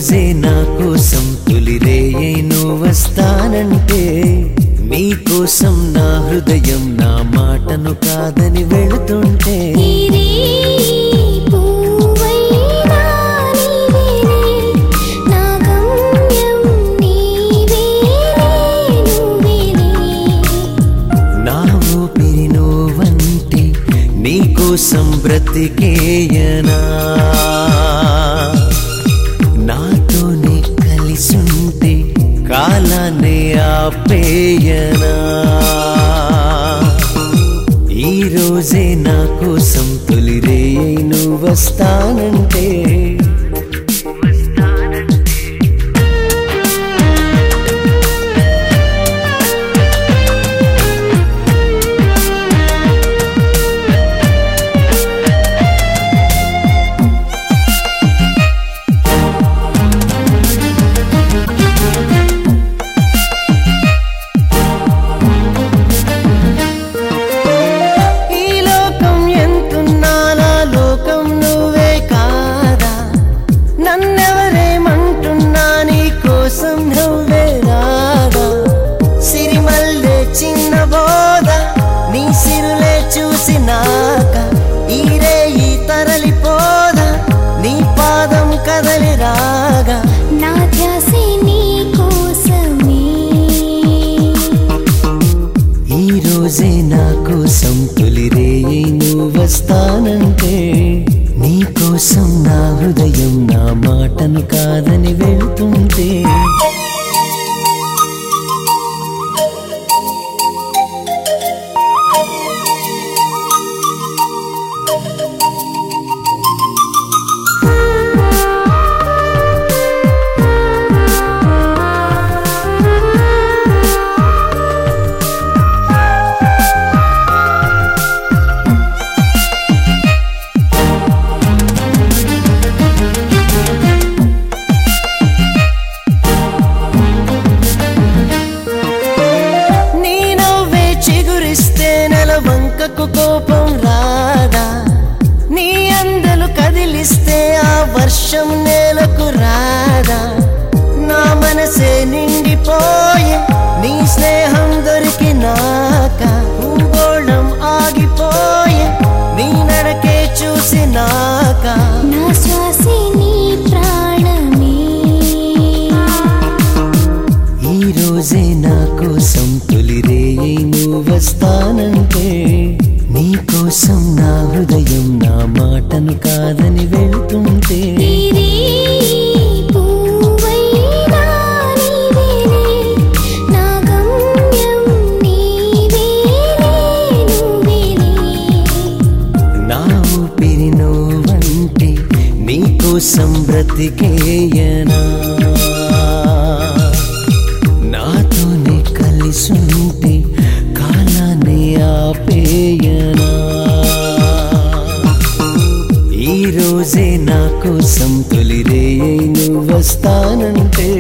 రోజే నా కోసం తొలిరేయై నువ్వు వస్తానంటే నీ కోసం నా హృదయం నా మాటను కాదని వెళుతుంటే నీరే పూవైనా నీవేలే నా గమ్యం నీవేలే నువ్వేలే నా ఊపిరి నువ్వంటే నీ కోసం బ్రతికేయనా నాతోనే కలిసుంటే కాలాన్ని ఆపేయనా ఈ రోజే నా కోసం తొలిరే నువ్వు వస్తానంటే ఈ లోకం ఎంతున్నానా లోకం నువ్వే కాదా నన్నెవరేమంటున్నా నీ కోసం నువ్వే రాదా సిరిమల్లే చిన్న బోధ నీ సిరులే చూసినాక ఈరే ఈ తరలిపోదా నీ పాదం కదలి రాగా నా ధ్యాసే నీ కోసమే ఈ రోజే నా కోసం తొలిరే నువ్వు వస్తానంటే నీ కోసం నా హృదయం నా మాటను కాదని వెళ్తుంటే నీ నవ్వే చిగురిస్తే నెల వంకకు కోపం రాదా నీ అందలు కదిలిస్తే ఆ వర్షం నేలకు రాదా నా మనసే నిండిపోయే నీ స్నేహం దొరికినాక భూగోళం ఆగిపోయే నీ నడకే చూసినాక నా శ్వాసే నీ ప్రాణమే ఈ రోజే నా కోసం తొలిరే నువ్వు వస్తానంటే నీ కోసం నా హృదయం నా మాటను కాదని వెళ్తుంటే నీరే పూవైనా నీవేలే నా గమ్యం నీవేలే నువ్వేలే నా ఊపిరి నువ్వంటే నీ కోసం బ్రతికేయనా నాతోనే కలిసుంటే కాలాన్ని ఆపేయనా ఈ రోజే నా కోసం తొలిరే నువ్వు వస్తానంటే